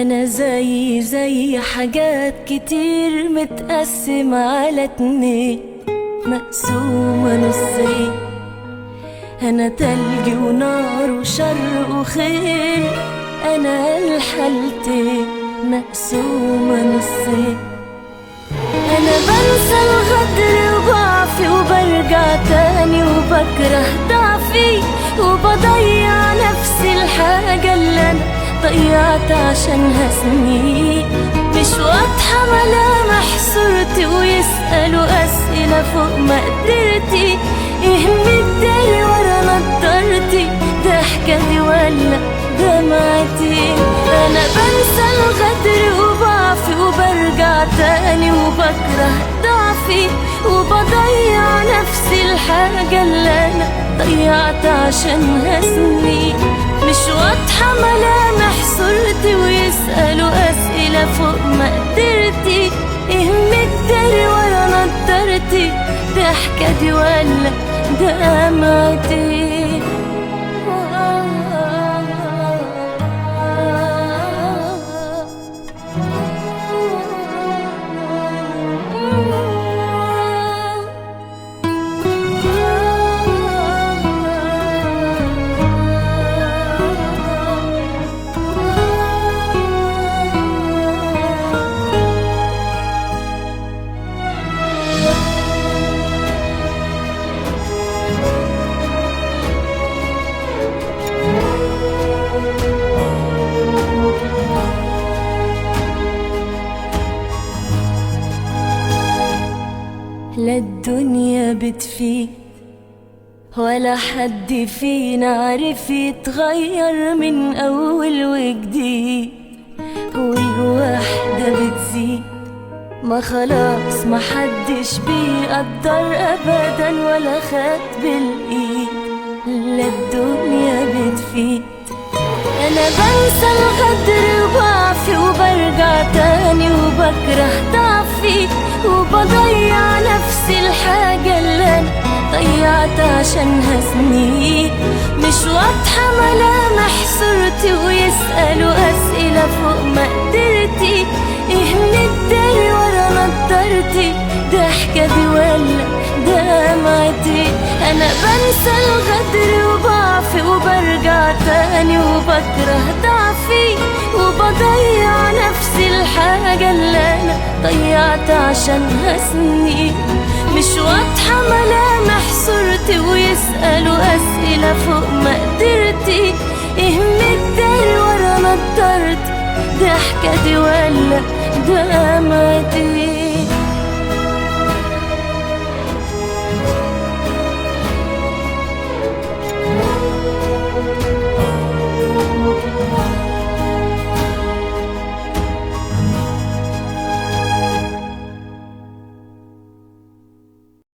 انا زي زي حاجات كتير متقسم على اتنين مقسومة نصين انا تلج ونار وشر وخير انا الحالتين مقسومة نصين انا بنسى الغدر وضعفي وبرجع تاني وبكره ضعفي وبضيع نفسي الحاجة اللي انا ضيعت عشانها سنين مش واضحة ملامح صورتي ويسألوا أسئلة فوق مقدرتي ايه مداري ورا نضارتي ضحكتي ولا دمعتي انا بنسى الغدر وضعفي وبرجع تاني وبكره ضعفي وبضيع نفسي الحاجة اللي انا ضيعت عشانها سنين مش واضحة ملامح صورتي ويسألوا أسئلة فوق مقدرتي ايه مداري ورا نضارتي ضحكتي ولا دمعتي لا الدنيا بتفيد ولا حد فينا عارف يتغير من أول وجديد والوحدة بتزيد ما خلاص ما حدش بيقدر أبدا ولا خد بالإيد لا الدنيا بتفيد أنا بنسى الغدر وضعفي وبرجع تاني وبكره ضعفي وبضيع نفسي الحاجة اللي أنا ضيعت عشانها سنين مش واضحة ملامح صورتي ويسألوا أسئلة فوق مقدرتي إيه مداري ورا نضارتي ضحكتي ولا دمعتي أنا بنسى الغدر وضعفي وبرجع تاني وبكره ضعفي وبضيع نفسي الحاجة اللي أنا ضيعت عشانها سنين مش واضحة ملامح صورتي ويسألوا أسئلة فوق مقدرتي إيه مداري ورا نضارتي ضحكتي ولا دمعتي